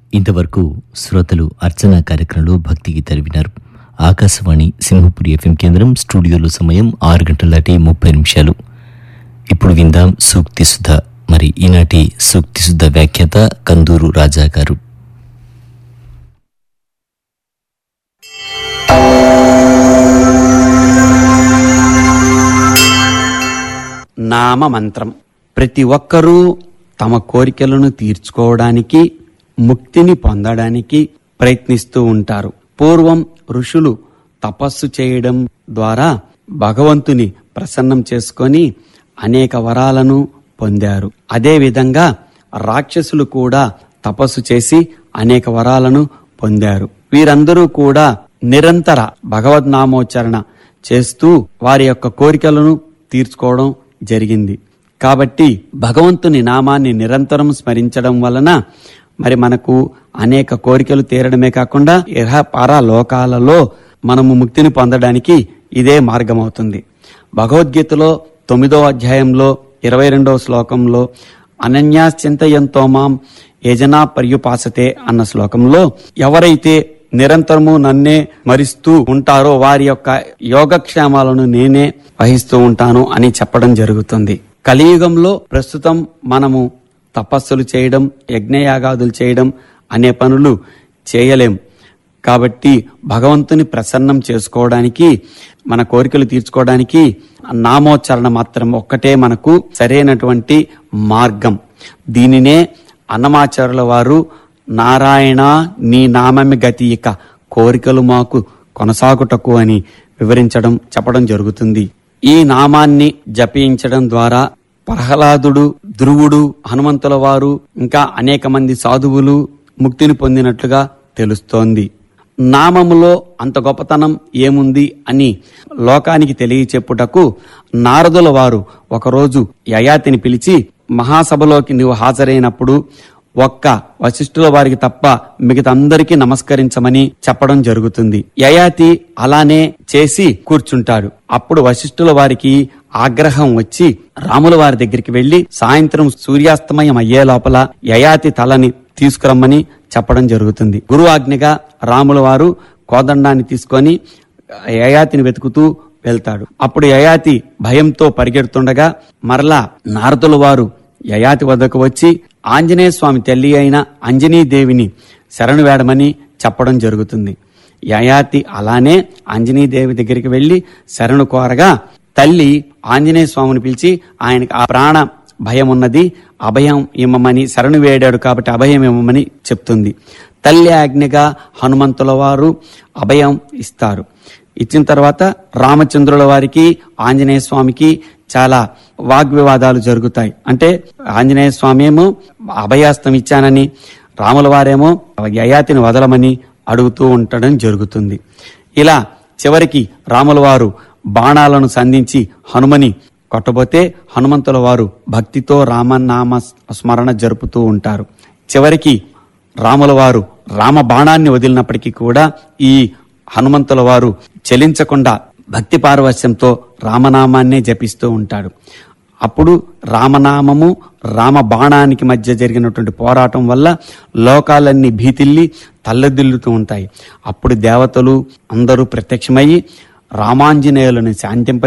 ఇంతవరకు శ్రోతలు అర్చన కార్యక్రమంలో భక్తి గీతాలు విన్నారు ఆకాశవాణి సింహపురి ఎఫ్ఎం కేంద్రం స్టూడియోలో సమయం ఆరు గంటల దాటి ముప్పై నిమిషాలు ఇప్పుడు విందాం సూక్తి సుధ మరి ఈనాటి సూక్తి సుధ వ్యాఖ్యాత కందూరు రాజా గారు నామ మంత్రం ప్రతి ఒక్కరూ తమ కోరికలను తీర్చుకోవడానికి ముక్తిని పొందడానికి ప్రయత్నిస్తూ ఉంటారు పూర్వం ఋషులు తపస్సు చేయడం ద్వారా భగవంతుని ప్రసన్నం చేసుకొని అనేక వరాలను పొందారు అదే విధంగా రాక్షసులు కూడా తపస్సు చేసి అనేక వరాలను పొందారు వీరందరూ కూడా నిరంతర భగవద్నామోచ్చరణ చేస్తూ వారి యొక్క కోరికలను తీర్చుకోవడం జరిగింది కాబట్టి భగవంతుని నామాన్ని నిరంతరం స్మరించడం వలన మరి మనకు అనేక కోరికలు తీరడమే కాకుండా ఇహ పర లోకాలలో మనము ముక్తిని పొందడానికి ఇదే మార్గం అవుతుంది భగవద్గీతలో తొమ్మిదో అధ్యాయంలో ఇరవై రెండవ శ్లోకంలో అనన్యాశ్చింతయంతో మాం యజనా పర్యుపాసతే అన్న శ్లోకంలో ఎవరైతే నిరంతరము నన్నే మరిస్తూ ఉంటారో వారి యొక్క యోగక్షేమాలను నేనే వహిస్తూ ఉంటాను అని చెప్పడం జరుగుతుంది కలియుగంలో ప్రస్తుతం మనము తపస్సులు చేయడం యజ్ఞయాగాదులు చేయడం అనే పనులు చేయలేం కాబట్టి భగవంతుని ప్రసన్నం చేసుకోవడానికి మన కోరికలు తీర్చుకోవడానికి నామోచ్చరణ మాత్రం ఒక్కటే మనకు సరైనటువంటి మార్గం దీనినే అన్నమాచారుల వారు నారాయణ నీ నామమి గతి ఇక కోరికలు మాకు కొనసాగుటకు అని వివరించడం చెప్పడం జరుగుతుంది ఈ నామాన్ని జపించడం ద్వారా ప్రహ్లాదుడు ధ్రువుడు హనుమంతుల వారు ఇంకా అనేక మంది సాధువులు ముక్తిని పొందినట్లుగా తెలుస్తోంది నామములో అంత గొప్పతనం ఏముంది అని లోకానికి తెలియచెప్పుటకు నారదుల వారు ఒకరోజు యయాతిని పిలిచి మహాసభలోకి నీవు హాజరైనప్పుడు ఒక్క వశిష్ఠుల వారికి తప్ప మిగతా అందరికీ నమస్కరించమని చెప్పడం జరుగుతుంది యయాతి అలానే చేసి కూర్చుంటాడు అప్పుడు వశిష్ఠుల వారికి ఆగ్రహం వచ్చి రాముల వారి దగ్గరికి వెళ్లి సాయంత్రం సూర్యాస్తమయం అయ్యే లోపల యయాతి తలని తీసుకురమ్మని చెప్పడం జరుగుతుంది గురు ఆజ్ఞగా రాముల వారు కోదండాన్ని తీసుకొని యయాతిని వెతుకుతూ వెళ్తాడు అప్పుడు యయాతి భయంతో పరిగెడుతుండగా మరలా నారదుల వారు యయాతి వద్దకు వచ్చి ఆంజనేయ స్వామి తల్లి అయిన అంజనీదేవిని శరణు వేడమని చెప్పడం జరుగుతుంది యయాతి అలానే ఆంజనీదేవి దగ్గరికి వెళ్లి శరణు కోరగా తల్లి ఆంజనేయ స్వామిని పిలిచి ఆయనకి ఆ ప్రాణ భయం ఉన్నది అభయం ఇమ్మమని శరణు వేడాడు కాబట్టి అభయం ఇమ్మమని చెప్తుంది తల్లి ఆజ్ఞగా హనుమంతుల వారు అభయం ఇస్తారు ఇచ్చిన తర్వాత రామచంద్రుల వారికి ఆంజనేయ స్వామికి చాలా వాగ్వివాదాలు జరుగుతాయి అంటే ఆంజనేయ స్వామి ఏమో అభయాస్తం ఇచ్చానని రాముల వారేమో యయాతిని వదలమని అడుగుతూ ఉండడం జరుగుతుంది ఇలా చివరికి రాముల వారు బాణాలను సంధించి హనుమని కొట్టబోతే హనుమంతుల వారు భక్తితో రామనామ స్మరణ జరుపుతూ ఉంటారు చివరికి రాముల వారు రామ బాణాన్ని వదిలినప్పటికీ కూడా ఈ హనుమంతుల వారు చెలించకుండా భక్తి పారవశ్యంతో రామనామాన్నే జపిస్తూ ఉంటాడు అప్పుడు రామనామము రామ బాణానికి మధ్య జరిగినటువంటి పోరాటం వల్ల లోకాలన్నీ భీతిల్లి తల్లదిల్లుతూ ఉంటాయి అప్పుడు దేవతలు అందరూ ప్రత్యక్షమయ్యి రామాంజనేయులను శాంతింప